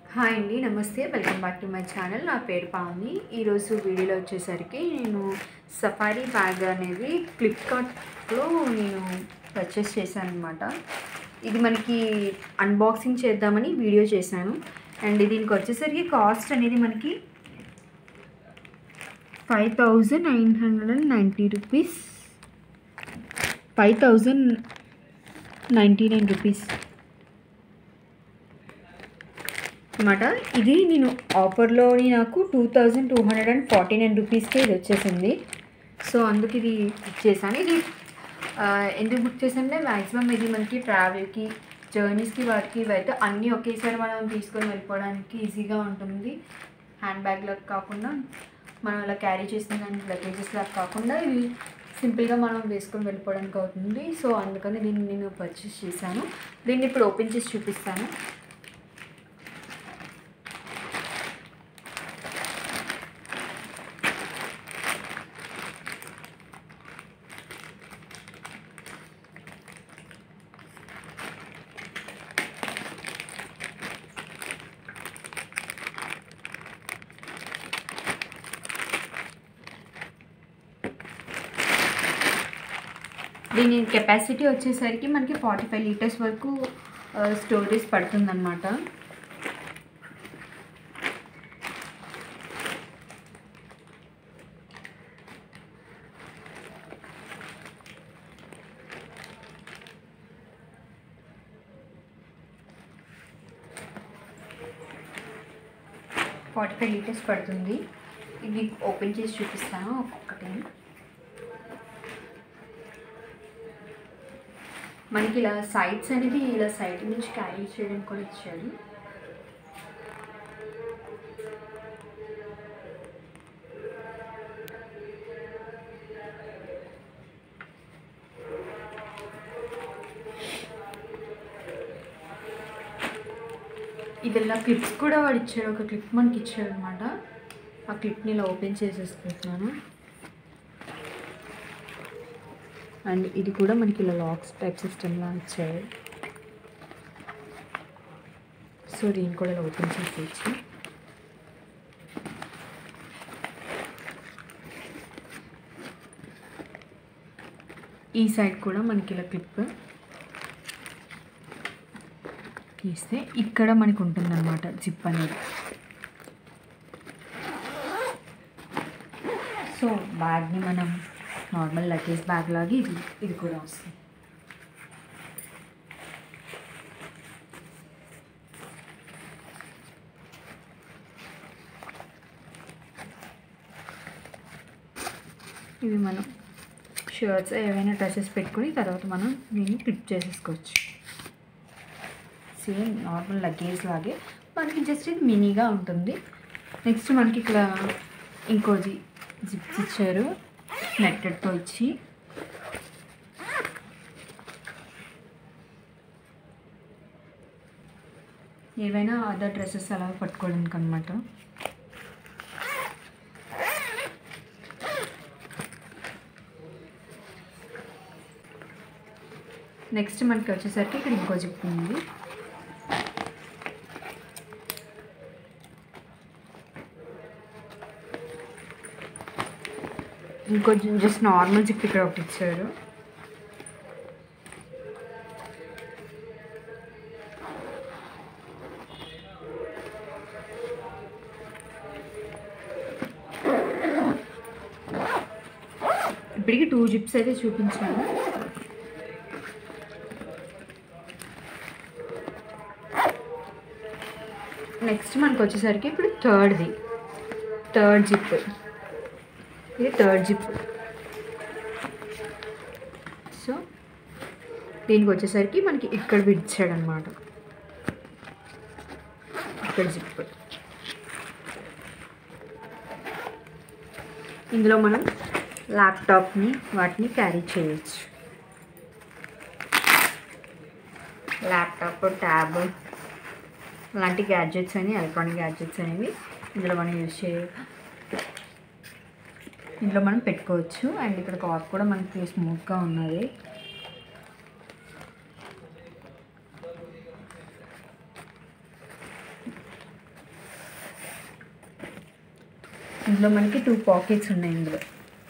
hi అండి నమస్తే welcome back to my channel నా పేరు పావని ఈరోజు వీడియోలో వచ్చేసరికి నేను సఫారీ బ్యాగ్ అనేది ఫ్లిప్కార్ట్లో నేను పర్చేస్ చేశాను అనమాట ఇది మనకి అన్బాక్సింగ్ చేద్దామని వీడియో చేశాను అండ్ దీనికి వచ్చేసరికి కాస్ట్ అనేది మనకి five thousand nine hundred and ninety rupees five thousand ninety nine rupees అనమాట ఇది నేను ఆఫర్లోని నాకు two thousand two hundred and forty nine రూపీస్కే ఇది వచ్చేసింది సో అందుకు ఇది బుక్ చేశాను ఇది ఆ, ఎందుకు బుక్ చేశానంటే మ్యాక్సిమం ఇది మనకి ట్రావెల్కి జర్నీస్కి వాటికి ఇవైతే అన్నీ ఒకేసారి మనం తీసుకొని వెళ్ళిపోవడానికి ఈజీగా ఉంటుంది హ్యాండ్ బ్యాగ్లో కాకుండా మనం ఇలా క్యారీ చేసిన దానికి లగేజెస్ లాగా కాకుండా ఇవి సింపుల్గా మనం వేసుకొని వెళ్ళిపోవడానికి అవుతుంది సో అందుకని దీన్ని నేను పర్చేస్ చేశాను దీన్ని ఇప్పుడు ఓపెన్ చేసి చూపిస్తాను దీని కెపాసిటీ వచ్చేసరికి మనకి ఫార్టీ ఫైవ్ లీటర్స్ వరకు స్టోరేజ్ పడుతుందన్నమాట ఫార్టీ ఫైవ్ లీటర్స్ పడుతుంది ఇది ఓపెన్ చేసి చూపిస్తాను ఒక్కొక్కటి మనకి ఇలా సైడ్స్ అనేది ఇలా సైడ్ నుంచి క్యారీ చేయడానికి కూడా ఇచ్చాడు ఇది ఇలా క్లిప్స్ కూడా వాడు ఇచ్చాడు ఒక క్లిప్ మనకి ఇచ్చాడు అనమాట ఆ క్లిప్ని ఇలా ఓపెన్ చేసేసుకుంటున్నాను అండ్ ఇది కూడా మనకి ఇలా లాక్స్ టైప్ సిస్టమ్లా ఇచ్చారు సో దీన్ని కూడా ఇలా ఓపెన్ చేసేయచ్చు ఈ సైడ్ కూడా మనకి ఇలా క్లిప్ తీస్తే ఇక్కడ మనకు ఉంటుందన్నమాట జిప్ అనేది సో బ్యాగ్ని మనం నార్మల్ లగేజ్ బ్యాగ్ లాగా ఇది ఇది కూడా వస్తుంది ఇవి మనం షర్ట్స్ ఏవైనా డ్రెస్సెస్ పెట్టుకుని తర్వాత మనం దీన్ని క్లిప్ చేసేసుకోవచ్చు సేమ్ నార్మల్ లగేజ్ లాగే మనకి జస్ట్ ఇది మినీగా ఉంటుంది నెక్స్ట్ మనకి ఇక్కడ ఇంకోది జిప్స్ ఇచ్చారు నెట్టెడ్తో ఇచ్చి ఏవైనా అదర్ డ్రెస్సెస్ అలా పట్టుకోవడానికి అనమాట నెక్స్ట్ మనకి వచ్చేసరికి ఇక్కడ ఇంకో జిప్ ఉంది ఇంకొంచెం జస్ట్ నార్మల్ జిప్ ఇక్కడ ఒకటి ఇచ్చారు ఇప్పటికి టూ జిప్స్ అయితే చూపించాను నెక్స్ట్ మనకు వచ్చేసరికి ఇప్పుడు థర్డ్ది థర్డ్ జిప్ ఇది థర్డ్ జిప్ సో దీనికి వచ్చేసరికి మనకి ఇక్కడ విడిచాడు అనమాట ఇక్కడ జిప్ ఇందులో మనం ల్యాప్టాప్ని వాటిని క్యారీ చేయొచ్చు ల్యాప్టాప్ ట్యాబ్ అలాంటి గ్యాడ్జెట్స్ అని ఎలక్ట్రానిక్ గ్యాడ్జెట్స్ అనేవి ఇందులో మనం యూజ్ చేయ ఇందులో మనం పెట్టుకోవచ్చు అండ్ ఇక్కడ కాప్ కూడా మనకి స్మూత్గా ఉన్నది ఇందులో మనకి టూ పాకెట్స్ ఉన్నాయి ఇందులో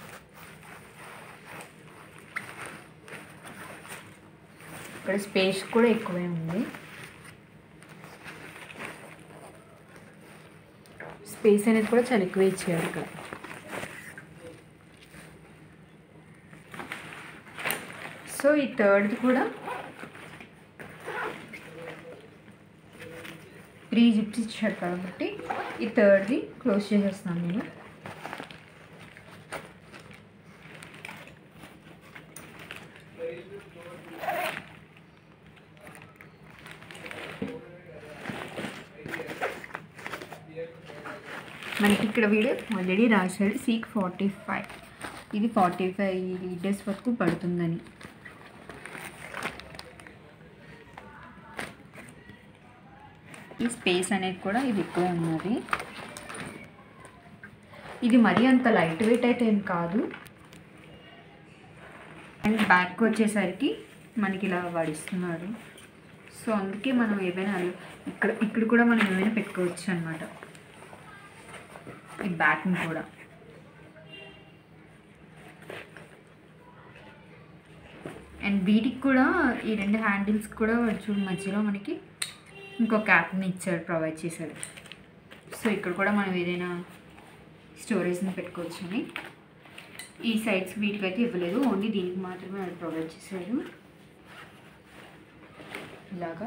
ఇక్కడ స్పేస్ కూడా ఎక్కువే ఉంది స్పేస్ అనేది కూడా చాలా ఎక్కువ ఇచ్చారు ఇక్కడ సో ఈ థర్డ్ది కూడా త్రీ జిప్స్ ఇచ్చారు కాబట్టి ఈ థర్డ్ది క్లోజ్ చేసేస్తాను నేను మనకి ఇక్కడ వీడియో ఆల్రెడీ రాశాడు సీక్ ఫార్టీ ఫైవ్ ఇది ఫార్టీ ఫైవ్ లీటర్స్ వరకు పడుతుందని ఈ స్పేస్ అనేది కూడా ఇది ఎక్కువ ఉన్నది ఇది మరీ అంత లైట్ వెయిట్ అయితే ఏం కాదు అండ్ బ్యాక్ వచ్చేసరికి మనకి ఇలా వడిస్తున్నాడు సో అందుకే మనం ఏమైనా ఇక్కడ ఇక్కడ కూడా మనం ఏమైనా పెట్టుకోవచ్చు అనమాట ఈ బ్యాక్ని కూడా అండ్ వీటికి కూడా ఈ రెండు హ్యాండిల్స్ కూడా చూడు మధ్యలో మనకి ఇంకో క్యాప్ని ఇచ్చాడు ప్రొవైడ్ చేశాడు సో ఇక్కడ కూడా మనం ఏదైనా స్టోరేజ్ని పెట్టుకోవచ్చు అని ఈ సైడ్స్ వీటికైతే ఇవ్వలేదు ఓన్లీ దీనికి మాత్రమే అది ప్రొవైడ్ చేశాడు ఇలాగా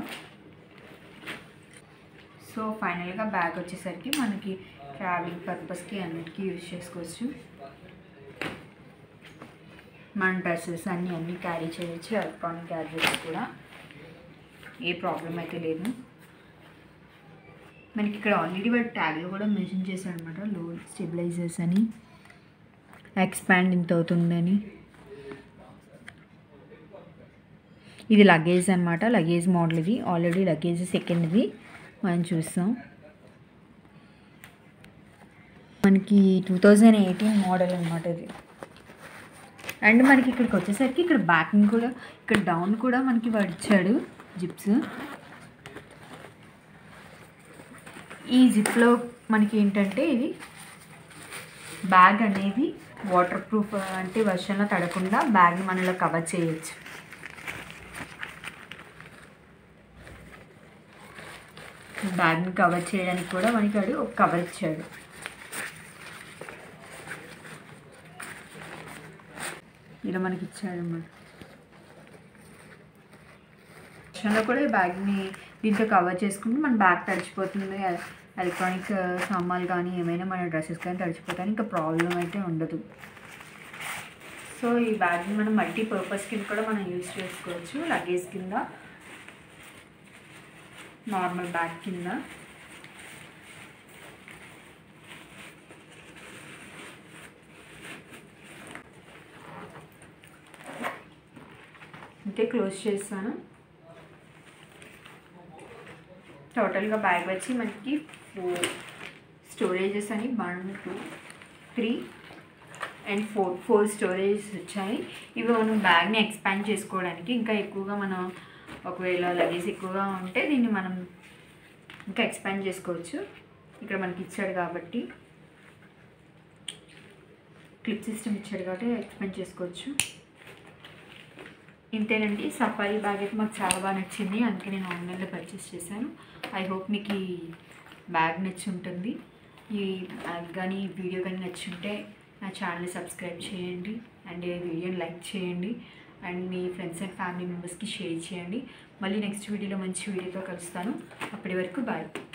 సో ఫైనల్గా బ్యాగ్ వచ్చేసరికి మనకి ట్రావెలింగ్ పర్పస్కి అన్నిటికీ యూజ్ చేసుకోవచ్చు మన డ్రెస్సెస్ అన్నీ అన్నీ క్యారీ చేయొచ్చు ఎలక్ట్రానిక్ గ్యాడ్జెట్స్ కూడా ఏ ప్రాబ్లం అయితే లేదు మనకి ఇక్కడ ఆల్రెడీ వాడు ట్యాగ్లో కూడా మెన్షన్ చేశాడు అనమాట లో స్టెబిలైజర్స్ అని ఎక్స్పాండ్ ఇంత అవుతుందని ఇది లగేజ్ అనమాట లగేజ్ మోడల్ ఇది ఆల్రెడీ లగేజ్ సెకండ్ది మనం చూస్తాం మనకి టూ థౌజండ్ ఎయిటీన్ మోడల్ అనమాట ఇది అండ్ మనకి ఇక్కడికి వచ్చేసరికి ఇక్కడ బ్యాకింగ్ కూడా ఇక్కడ డౌన్ కూడా మనకి వడిచాడు జిప్స్ ఈ జిప్లో మనకి ఏంటంటే ఇది బ్యాగ్ అనేది వాటర్ ప్రూఫ్ అంటే వర్షంలో తడకుండా బ్యాగ్ని మనలో కవర్ చేయొచ్చు బ్యాగ్ని కవర్ చేయడానికి కూడా మనకి వాడు ఒక కవర్ ఇచ్చాడు ఇలా మనకి ఇచ్చాడు అన్నమాట వర్షంలో కూడా ఈ బ్యాగ్ని దీంతో కవర్ చేసుకుంటే మన బ్యాగ్ తడిచిపోతుంది ఎలక్ట్రానిక్స్ సామాన్లు కానీ ఏమైనా మన డ్రెస్సెస్ కానీ తడిచిపోతాయి ఇంకా ప్రాబ్లం అయితే ఉండదు సో ఈ బ్యాగ్ని మనం మల్టీ పర్పస్ కింద కూడా మనం యూజ్ చేసుకోవచ్చు లగేజ్ కింద నార్మల్ బ్యాగ్ కింద అంతే క్లోజ్ చేస్తాను టోటల్గా బ్యాగ్ వచ్చి మనకి ఫోర్ స్టోరేజెస్ అని one two three and four four storages వచ్చాయి ఇవి మనం బ్యాగ్ని ఎక్స్పాండ్ చేసుకోవడానికి ఇంకా ఎక్కువగా మనం ఒకవేళ లగేజ్ ఎక్కువగా ఉంటే దీన్ని మనం ఇంకా ఎక్స్పాండ్ చేసుకోవచ్చు ఇక్కడ మనకి ఇచ్చాడు కాబట్టి క్లిప్ సిస్టమ్ ఇచ్చాడు కాబట్టి ఎక్స్పాండ్ చేసుకోవచ్చు ఇంతేనండి సఫారీ బ్యాగ్ అయితే మాకు చాలా బాగా నచ్చింది అందుకే నేను ఆన్లైన్లో పర్చేస్ చేశాను ఐ హోప్ మీకు ఈ బ్యాగ్ నచ్చి ఉంటుంది ఈ బ్యాగ్ కానీ ఈ వీడియో కానీ నచ్చుంటే నా ఛానల్ని సబ్స్క్రైబ్ చేయండి అండ్ ఈ వీడియోని లైక్ చేయండి అండ్ మీ ఫ్రెండ్స్ అండ్ ఫ్యామిలీ మెంబర్స్కి షేర్ చేయండి మళ్ళీ నెక్స్ట్ వీడియోలో మంచి వీడియోతో కలుస్తాను అప్పటి వరకు బాయ్